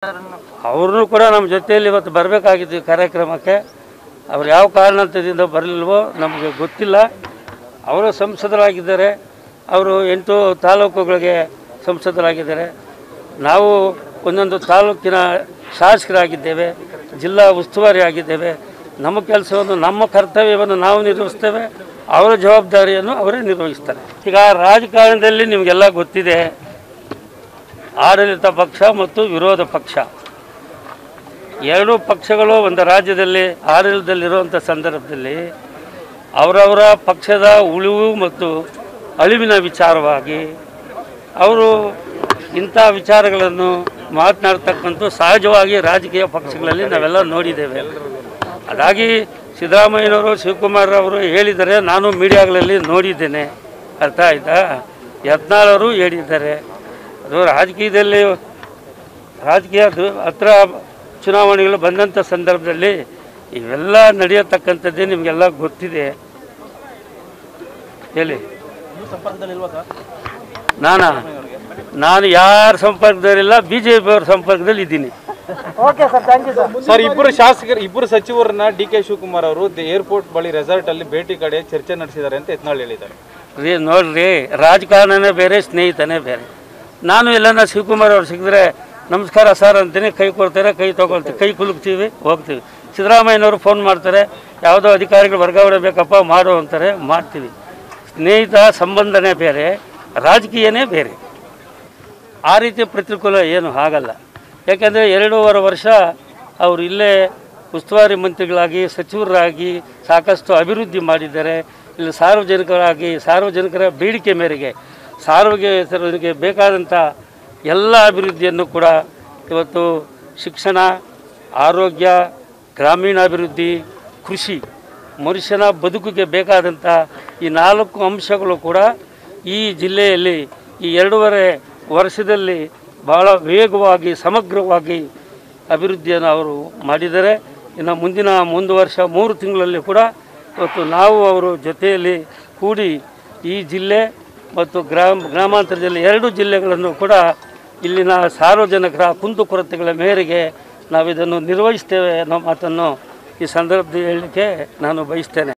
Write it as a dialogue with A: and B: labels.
A: ಅವ್ರನ್ನೂ ಕೂಡ ನಮ್ಮ ಜೊತೆಯಲ್ಲಿ ಇವತ್ತು ಬರಬೇಕಾಗಿತ್ತು ಈ ಕಾರ್ಯಕ್ರಮಕ್ಕೆ ಅವ್ರು ಯಾವ ಕಾರಣದಿಂದ ಬರಲಿಲ್ವೋ ನಮಗೆ ಗೊತ್ತಿಲ್ಲ ಅವರು ಸಂಸದರಾಗಿದ್ದಾರೆ ಅವರು ಎಂಟು ತಾಲೂಕುಗಳಿಗೆ ಸಂಸದರಾಗಿದ್ದಾರೆ ನಾವು ಒಂದೊಂದು ತಾಲೂಕಿನ ಶಾಸಕರಾಗಿದ್ದೇವೆ ಜಿಲ್ಲಾ ಉಸ್ತುವಾರಿ ಆಗಿದ್ದೇವೆ ನಮ್ಮ ಕೆಲಸವನ್ನು ನಮ್ಮ ಕರ್ತವ್ಯವನ್ನು ನಾವು ನಿರ್ವಹಿಸ್ತೇವೆ ಅವರ ಜವಾಬ್ದಾರಿಯನ್ನು ಅವರೇ ನಿರ್ವಹಿಸ್ತಾರೆ ಈಗ ರಾಜಕಾರಣದಲ್ಲಿ ನಿಮಗೆಲ್ಲ ಗೊತ್ತಿದೆ ಆಡಳಿತ ಪಕ್ಷ ಮತ್ತು ವಿರೋಧ ಪಕ್ಷ ಎರಡೂ ಪಕ್ಷಗಳು ಒಂದು ರಾಜ್ಯದಲ್ಲಿ ಆಡಳಿತದಲ್ಲಿರುವಂಥ ಸಂದರ್ಭದಲ್ಲಿ ಅವರವರ ಪಕ್ಷದ ಉಳಿವು ಮತ್ತು ಅಳಿವಿನ ವಿಚಾರವಾಗಿ ಅವರು ಇಂಥ ವಿಚಾರಗಳನ್ನು ಮಾತನಾಡ್ತಕ್ಕಂಥ ಸಹಜವಾಗಿ ರಾಜಕೀಯ ಪಕ್ಷಗಳಲ್ಲಿ ನಾವೆಲ್ಲ ನೋಡಿದ್ದೇವೆ ಅದಾಗಿ ಸಿದ್ದರಾಮಯ್ಯನವರು ಶಿವಕುಮಾರ್ ಅವರು ಹೇಳಿದ್ದಾರೆ ನಾನು ಮೀಡಿಯಾಗಳಲ್ಲಿ ನೋಡಿದ್ದೇನೆ ಅರ್ಥ ಆಯ್ತಾ ಯತ್ನಾಳವರು ಹೇಳಿದ್ದಾರೆ ಅದು ರಾಜಕೀಯದಲ್ಲಿ ರಾಜಕೀಯ ದು- ಹತ್ರ ಚುನಾವಣೆಗಳು ಬಂದಂಥ ಸಂದರ್ಭದಲ್ಲಿ ಇವೆಲ್ಲ ನಡೆಯತಕ್ಕಂಥದ್ದೇ ನಿಮಗೆಲ್ಲ ಗೊತ್ತಿದೆ ಹೇಳಿ ನಾನಾ ನಾನು ಯಾರ ಸಂಪರ್ಕದಲ್ಲಿಲ್ಲ ಬಿ ಜೆ ಪಿಯವ್ರ ಸಂಪರ್ಕದಲ್ಲಿ ಇದ್ದೀನಿ
B: okay sir thank you sir
C: sir ಇಬ್ಬರು ಶಾಸಕರು ಇಬ್ಬರು ಸಚಿವರನ್ನ ಡಿ ಕೆ ಶಿವಕುಮಾರ್ ಅವರು ಏರ್ಪೋರ್ಟ್ ಬಳಿ ರೆಸಾರ್ಟ್ ಅಲ್ಲಿ ಭೇಟಿ ಕಡೆ ಚರ್ಚೆ ನಡೆಸಿದ್ದಾರೆ ಅಂತ ಯತ್ನಾಳ್ ಹೇಳಿದ್ದಾರೆ
A: ರೀ ನೋಡ್ರಿ ರಾಜಕಾರಣನೇ ಬೇರೆ ಸ್ನೇಹಿತನೇ ಬೇರೆ ನಾನು ಎಲ್ಲನ ಶಿವಕುಮಾರ್ ಅವ್ರು ಸಿಕ್ಕಿದ್ರೆ ನಮಸ್ಕಾರ ಸರ್ ಅಂತೀನಿ ಕೈ ಕೊಡ್ತಾರೆ ಕೈ ತೊಗೊಳ್ತೀವಿ ಕೈ ಕುಲುಕ್ತೀವಿ ಹೋಗ್ತೀವಿ ಸಿದ್ದರಾಮಯ್ಯನವರು ಫೋನ್ ಮಾಡ್ತಾರೆ ಯಾವುದೋ ಅಧಿಕಾರಿಗಳು ವರ್ಗಾವಣೆ ಬೇಕಪ್ಪ ಮಾಡು ಅಂತಾರೆ ಮಾಡ್ತೀವಿ ಸ್ನೇಹಿತ ಸಂಬಂಧನೇ ಬೇರೆ ರಾಜಕೀಯನೇ ಬೇರೆ ಆ ರೀತಿ ಪ್ರತಿಕೂಲ ಏನು ಆಗಲ್ಲ ಯಾಕೆಂದರೆ ಎರಡೂವರೆ ವರ್ಷ ಅವರು ಇಲ್ಲೇ ಉಸ್ತುವಾರಿ ಮಂತ್ರಿಗಳಾಗಿ ಸಚಿವರಾಗಿ ಸಾಕಷ್ಟು ಅಭಿವೃದ್ಧಿ ಮಾಡಿದ್ದಾರೆ ಇಲ್ಲಿ ಸಾರ್ವಜನಿಕರಾಗಿ ಸಾರ್ವಜನಿಕರ ಬೇಡಿಕೆ ಮೇರೆಗೆ ಸಾರ್ವಜನಿಕರಿಗೆ ಬೇಕಾದಂಥ ಎಲ್ಲ ಅಭಿವೃದ್ಧಿಯನ್ನು ಕೂಡ ಇವತ್ತು ಶಿಕ್ಷಣ ಆರೋಗ್ಯ ಗ್ರಾಮೀಣಾಭಿವೃದ್ಧಿ ಕೃಷಿ ಮನುಷ್ಯನ ಬದುಕಿಗೆ ಬೇಕಾದಂಥ ಈ ನಾಲ್ಕು ಅಂಶಗಳು ಕೂಡ ಈ ಜಿಲ್ಲೆಯಲ್ಲಿ ಈ ಎರಡೂವರೆ ವರ್ಷದಲ್ಲಿ ಬಹಳ ವೇಗವಾಗಿ ಸಮಗ್ರವಾಗಿ ಅಭಿವೃದ್ಧಿಯನ್ನು ಅವರು ಮಾಡಿದ್ದಾರೆ ಇನ್ನು ಮುಂದಿನ ಮುಂದು ವರ್ಷ ಮೂರು ತಿಂಗಳಲ್ಲಿ ಕೂಡ ಇವತ್ತು ನಾವು ಅವರು ಜೊತೆಯಲ್ಲಿ ಕೂಡಿ ಈ ಜಿಲ್ಲೆ ಮತ್ತು ಗ್ರಾಮ ಗ್ರಾಮಾಂತರ ಜಿಲ್ಲೆ ಎರಡು ಜಿಲ್ಲೆಗಳನ್ನು ಕೂಡ ಇಲ್ಲಿನ ಸಾರ್ವಜನಿಕರ ಕುಂದುಕೊರತೆಗಳ ಮೇರೆಗೆ ನಾವಿದನ್ನು ನಿರ್ವಹಿಸ್ತೇವೆ ಅನ್ನೋ ಮಾತನ್ನು ಈ ಸಂದರ್ಭದಲ್ಲಿ ಹೇಳಲಿಕ್ಕೆ ನಾನು ಬಯಸ್ತೇನೆ